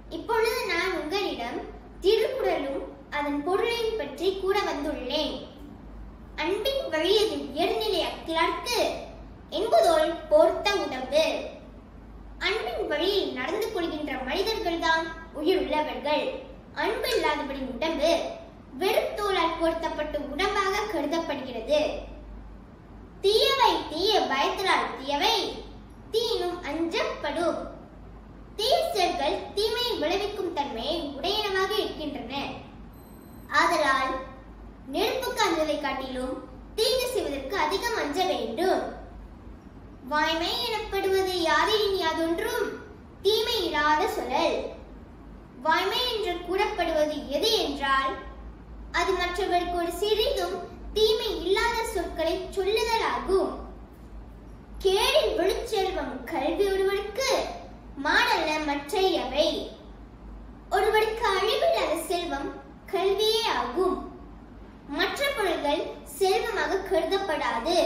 இப்பொழுது நான் உங்களிடம் திருக்குறளும் அதன் பொருளையும் பற்றி கூற வந்துள்ளேன் அன்பின் வழியது உயர்நிலை அக்கிலார்க்கு என்பதோல் போர்த்த உடம்பு அன்பின் வழியில் நடந்து கொள்கின்ற மனிதர்கள்தான் உயிருள்ளவர்கள் அன்பு இல்லாதபடி உடம்பு வெறும் தோலால் போர்த்தப்பட்ட உடம்பாக கருதப்படுகிறது தீயவை தீய பயத்தினால் தீயவை தீனும் அஞ்சப்படும் தீய செயல்கள் தீமையை விளைவிக்கும் தன்மையை உடையனவாக இருக்கின்றன ஆதலால் நெருப்புக்கு அஞ்சலை காட்டிலும் தீங்கு செய்வதற்கு அதிகம் அஞ்ச வேண்டும் வாய்மை எனப்படுவது யாதெனின் யாதொன்றும் தீமை இல்லாத சொல்லல் வாய்மை என்று கூறப்படுவது எது என்றால் அது மற்றவருக்கு ஒரு சிறிதும் தீமை இல்லாத சொற்களை சொல்லுதலாகும் கேடில் விழுச்செல்வம் கல்வி ஒருவருக்கு மாடல்ல மற்றையவை ஒருவருக்கு அழிவில்லாத செல்வம் கல்வியே ஆகும் மற்ற பொருள்கள் செல்வமாக கருதப்படாது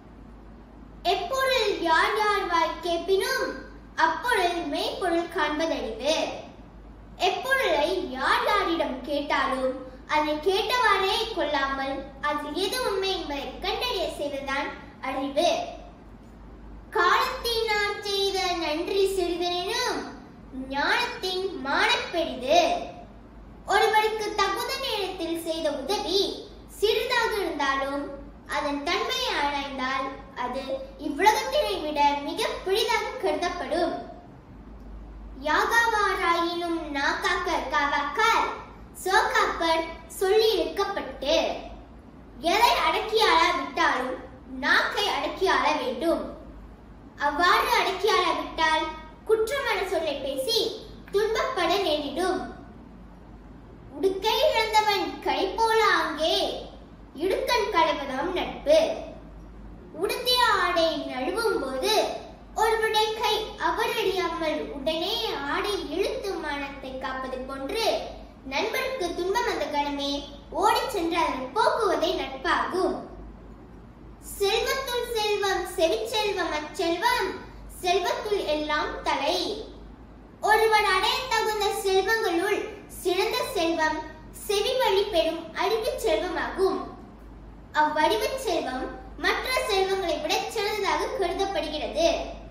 எப்பொருள் யார் யார் வாய் கேட்பினும் அப்பொருள் மெய்ப்பொருள் காண்பதறிவு எப்பொருளை யார் யாரிடம் கேட்டாலும் அதை கேட்டவாறே கொள்ளாமல் அதில் எது உண்மை என்பதை கண்டறிய செய்வதுதான் அறிவு காலத்தினார் செய்த நன்றி சிறிதெனும் ஞானத்தின் மானப் பெரிது ஒருவருக்கு தகுந்த நேரத்தில் செய்த உதவி சிறிதாக இருந்தாலும் அதன் தன்மையை ஆராய்ந்தால் அது இவ்வுலகத்தினை விட மிக பெரிதாக கருதப்படும் யாகாவாராயினும் நாக்காக்க காவாக்கால் சோகாப்பர் சொல்லி இருக்கப்பட்டு எதை அடக்கி விட்டாலும் நாக்கை அடக்கி ஆள வேண்டும் அவ்வாறு அடக்கி விட்டால் குற்றமான சொல்லை பேசி துன்பப்பட நேரிடும் உடுக்கை இழந்தவன் கை போல அங்கே இடுக்கண் களைவதாம் நட்பு உடுத்திய ஆடை நழுவும் போது ஒருவருடைய கை அவரடியாமல் உடனே ஆடை இழுத்து மானத்தை காப்பது போன்று நண்பருக்கு துன்பம் அந்த கணமே ஓடிச் சென்று அதனை போக்குவதே நட்பாகும் செல்வத்துள் செல்வம் செவிச்செல்வம் அச்செல்வம் செல்வத்துள் எல்லாம் தலை ஒருவர் அடைய தகுந்த செல்வங்களுள் சிறந்த செல்வம் செவி வழி பெறும் அறிவுச் செல்வமாகும் அவ்வடிவுச் செல்வம் மற்ற செல்வங்களை விட சிறந்ததாக கருதப்படுகிறது